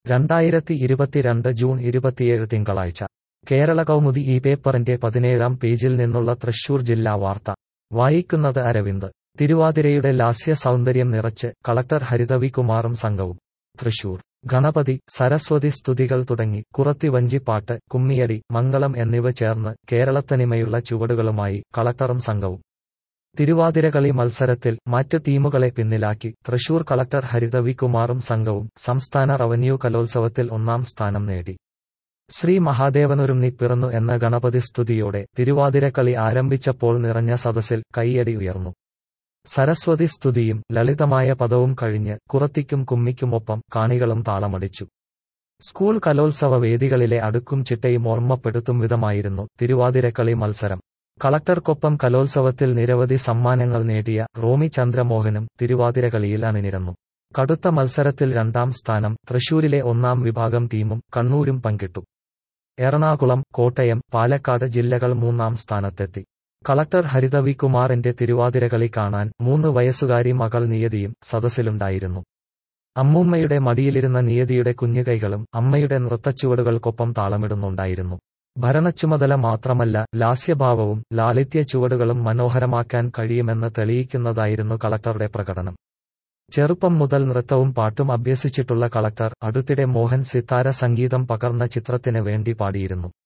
രണ്ടായിരത്തി ഇരുപത്തിരണ്ട് ജൂൺ ഇരുപത്തിയേഴ് തിങ്കളാഴ്ച കേരള കൗമുദി ഈ പേപ്പറിന്റെ പതിനേഴാം പേജിൽ നിന്നുള്ള തൃശൂർ ജില്ലാ വാർത്ത വായിക്കുന്നത് അരവിന്ദ് തിരുവാതിരയുടെ ലാസ്യ സൗന്ദര്യം നിറച്ച് കളക്ടർ ഹരിതവികുമാറും സംഘവും തൃശൂർ ഗണപതി സരസ്വതി സ്തുതികൾ തുടങ്ങി കുറത്തി വഞ്ചിപ്പാട്ട് കുമ്മിയടി മംഗളം എന്നിവ ചേർന്ന് കേരളത്തനിമയുള്ള ചുവടുകളുമായി കളക്ടറും സംഘവും തിരുവാതിരകളി മത്സരത്തിൽ മറ്റ് ടീമുകളെ പിന്നിലാക്കി തൃശൂർ കളക്ടർ ഹരിതവികുമാറും സംഘവും സംസ്ഥാന റവന്യൂ കലോത്സവത്തിൽ ഒന്നാം സ്ഥാനം നേടി ശ്രീ മഹാദേവനൊരുന്നി പിറന്നു എന്ന ഗണപതി സ്തുതിയോടെ തിരുവാതിരക്കളി ആരംഭിച്ചപ്പോൾ നിറഞ്ഞ സദസ്സിൽ കൈയടി ഉയർന്നു സരസ്വതി സ്തുതിയും ലളിതമായ പദവും കഴിഞ്ഞ് കുറത്തിക്കും കുമ്മിക്കുമൊപ്പം കാണികളും താളമടിച്ചു സ്കൂൾ കലോത്സവ വേദികളിലെ അടുക്കും ചിട്ടയും ഓർമ്മപ്പെടുത്തും വിധമായിരുന്നു തിരുവാതിരക്കളി മത്സരം കളക്ടർക്കൊപ്പം കലോത്സവത്തിൽ നിരവധി സമ്മാനങ്ങൾ നേടിയ റോമി ചന്ദ്രമോഹനും തിരുവാതിരകളിയിൽ അണിനിരന്നു കടുത്ത മത്സരത്തിൽ രണ്ടാം സ്ഥാനം തൃശൂരിലെ ഒന്നാം വിഭാഗം ടീമും കണ്ണൂരും പങ്കിട്ടു എറണാകുളം കോട്ടയം പാലക്കാട് ജില്ലകൾ മൂന്നാം സ്ഥാനത്തെത്തി കളക്ടർ ഹരിതവികുമാറിന്റെ തിരുവാതിരകളി കാണാൻ മൂന്ന് വയസ്സുകാരി മകൾ നിയതിയും സദസ്സിലുണ്ടായിരുന്നു അമ്മൂമ്മയുടെ മടിയിലിരുന്ന നിയതിയുടെ കുഞ്ഞുകൈകളും അമ്മയുടെ നൃത്തച്ചുവടുകൾക്കൊപ്പം താളമിടുന്നുണ്ടായിരുന്നു ഭരണച്ചുമതല മാത്രമല്ല ലാസ്യഭാവവും ലാളിത്യ ചുവടുകളും മനോഹരമാക്കാൻ കഴിയുമെന്ന് തെളിയിക്കുന്നതായിരുന്നു കളക്ടറുടെ പ്രകടനം ചെറുപ്പം മുതൽ നൃത്തവും പാട്ടും അഭ്യസിച്ചിട്ടുള്ള കളക്ടർ അടുത്തിടെ മോഹൻ സിത്താര സംഗീതം പകർന്ന ചിത്രത്തിന് വേണ്ടി പാടിയിരുന്നു